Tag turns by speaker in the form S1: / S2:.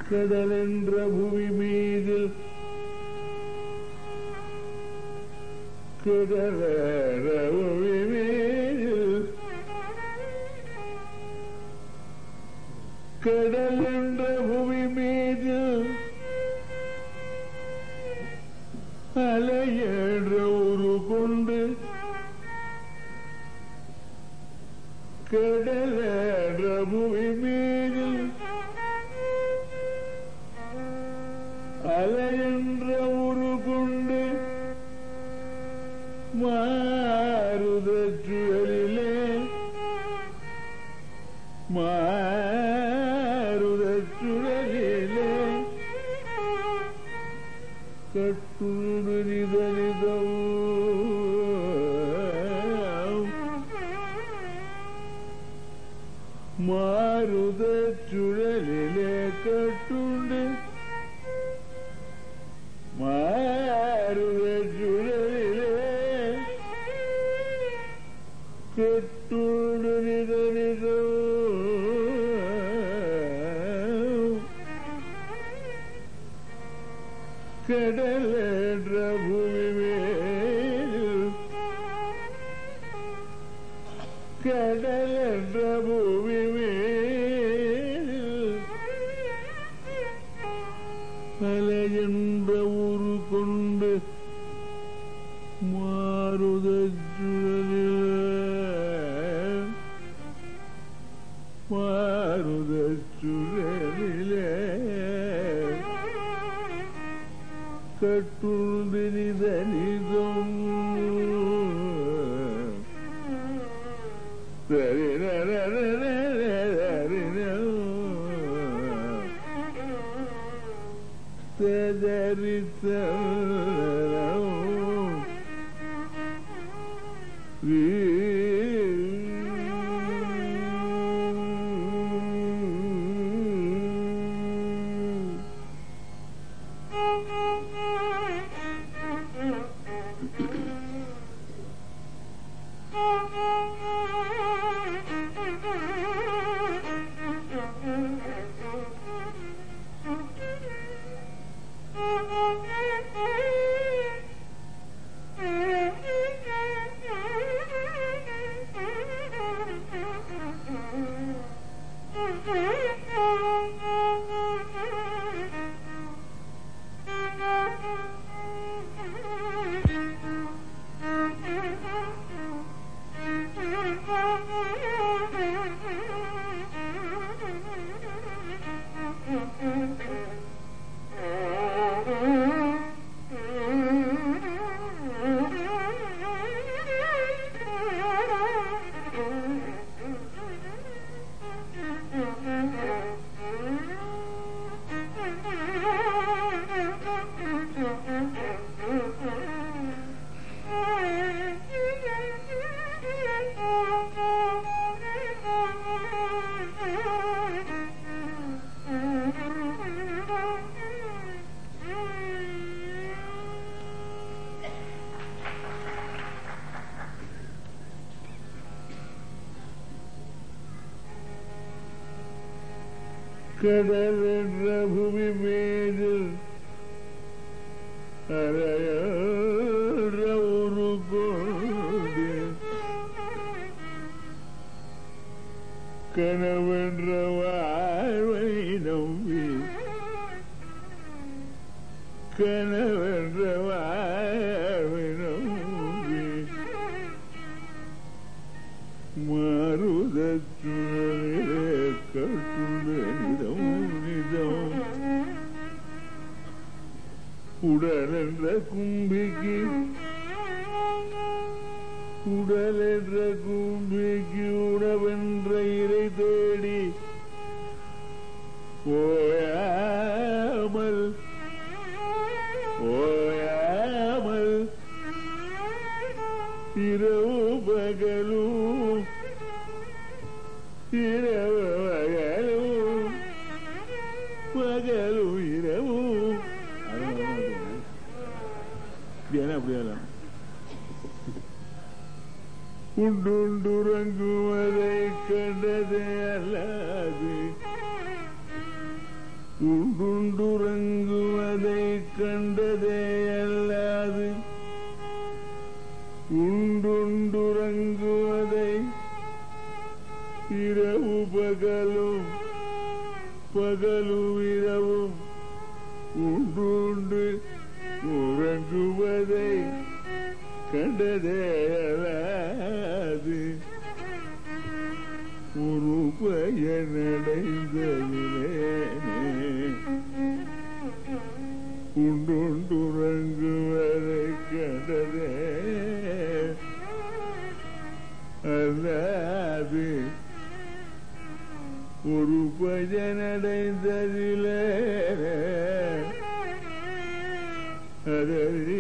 S1: கடலென்ற புவி மீதில் கடலென்ற புவி மீதில் கடல் என்ற புவி மீதில் அலையென்ற ஒரு கொண்டு கடல் என்ற புவி மீதில் அலையென்ற ஒரு கொண்டு மாறுத சுழலிலே மாறுத சுழலிலே கட்டுடு நிதனிதம் மாறுத சுழலிலே கட்டுண்டு மாறுத சுழலிலே கட்டுண்டு நிதனிதம் கடல் என்ற பூமி மேல் கடல் என்ற பூமி மேல் அலை என்ற ஊரு கொண்டு மாறுத சுழலில் மாறுத சுழலிலே கட்டுள்திரிதனிதம் கடல் என்ற பூமி மீது அறையன்ற ஒரு கொண்டு கனவென்ற வாழ்வை நம்பி கனவென்ற வாழ்வை நம்பி மருதச்சுழலே கட்டுடனிடம் நிதம் உடலென்ற கும்பிக்கு உடலென்ற கும்பிக்கு உணவென்ற இறை தேடி ஓயாமல் ஓயாமல் இரவு பகலும் இரவு பகலும் பகலும் இரவும் ஏன்னா அப்படியா உண்டுண்டுறங்குவதை கண்டதே அல்லாது உண்டுண்டுறங்குவதை கண்டதே அல்லாது உண்டுண்டுறங்குவதை இரவு பகலும் பகலும் இரவும் உண்டுண்டு உறங்குவதை கண்டதே அல்லாது ஒரு பயனடைந்ததிலே உண்டுண்டுறங்குவதை கண்டதே அல்லாது ஒரு பயனடைந்ததிலே அதறி